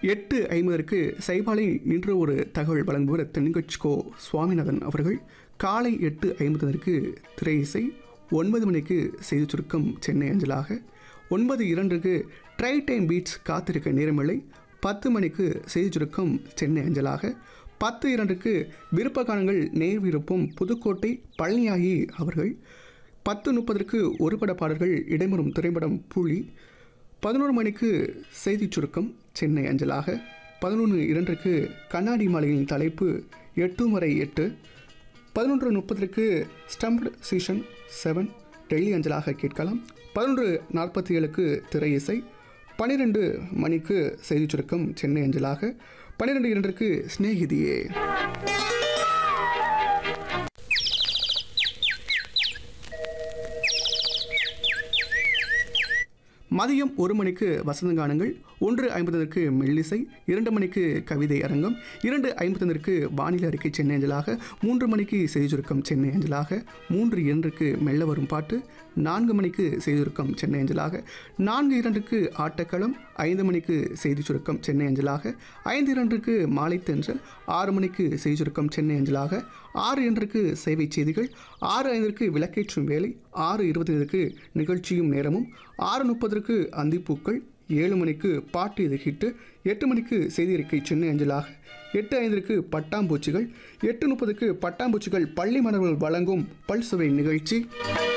எட்டு ஐம்பதற்கு சைபாலை நின்று ஒரு தகவல் வழங்குவர் தென்கட்சிகோ சுவாமிநாதன் அவர்கள் காலை எட்டு ஐம்பதற்கு திரை இசை ஒன்பது மணிக்கு செய்தி சுருக்கம் சென்னை அஞ்சலாக ஒன்பது இரண்டுக்கு ட்ரை டைம் பீட்ஸ் காத்திருக்க நேரமில்லை பத்து மணிக்கு செய்தி சுருக்கம் சென்னை அஞ்சலாக பத்து இரண்டுக்கு விருப்ப காலங்கள் நேர் விருப்பம் புதுக்கோட்டை பழனியாகி அவர்கள் பத்து முப்பதற்கு ஒரு பட பாடல்கள் இடைமறும் திரைப்படம் புலி பதினோரு மணிக்கு செய்திச் சுருக்கம் சென்னை அஞ்சலாக பதினொன்று இரண்டுக்கு கண்ணாடி மாலையின் தலைப்பு எட்டு வரை எட்டு பதினொன்று முப்பதற்கு ஸ்டம்ப்டு சீசன் செவன் டெல்லி அஞ்சலாக கேட்கலாம் பதினொன்று நாற்பத்தி ஏழுக்கு திரை இசை பன்னிரெண்டு மணிக்கு செய்திச் சுருக்கம் சென்னை அஞ்சலாக பன்னிரெண்டு இரண்டிற்கு ஸ்நேகிதியே மதியம் ஒரு மணிக்கு வசந்தகானங்கள் ஒன்று ஐம்பதற்கு மெல்லிசை இரண்டு மணிக்கு கவிதை அரங்கம் இரண்டு ஐம்பதற்கு வானிலை அறிக்கை சென்னை அஞ்சலாக மூன்று மணிக்கு செய்தி சுருக்கம் சென்னை அஞ்சலாக மூன்று இரண்டுக்கு மெல்ல வரும் பாட்டு நான்கு மணிக்கு செய்தி சுருக்கம் சென்னை அஞ்சலாக நான்கு இரண்டுக்கு ஆட்டக்களம் ஐந்து மணிக்கு செய்தி சுருக்கம் சென்னை அஞ்சலாக ஐந்து இரண்டுக்கு மாலை தென்றல் ஆறு மணிக்கு செய்தி சுருக்கம் சென்னை அஞ்சலாக ஆறு இரண்டுக்கு சேவை செய்திகள் ஆறு ஐந்திற்கு விளக்கேற்றும் வேலை ஆறு இருபத்தைந்துக்கு நிகழ்ச்சியும் நேரமும் ஆறு முப்பதற்கு அந்திப்பூக்கள் ஏழு மணிக்கு பாட்டு இது ஹிட்டு எட்டு மணிக்கு செய்தி அறிக்கை சென்னை அஞ்சலாக எட்டு ஐந்திற்கு பட்டாம்பூச்சிகள் எட்டு முப்பதுக்கு பட்டாம்பூச்சிகள் பள்ளி மாணவர்கள் வழங்கும் பல்சுவை நிகழ்ச்சி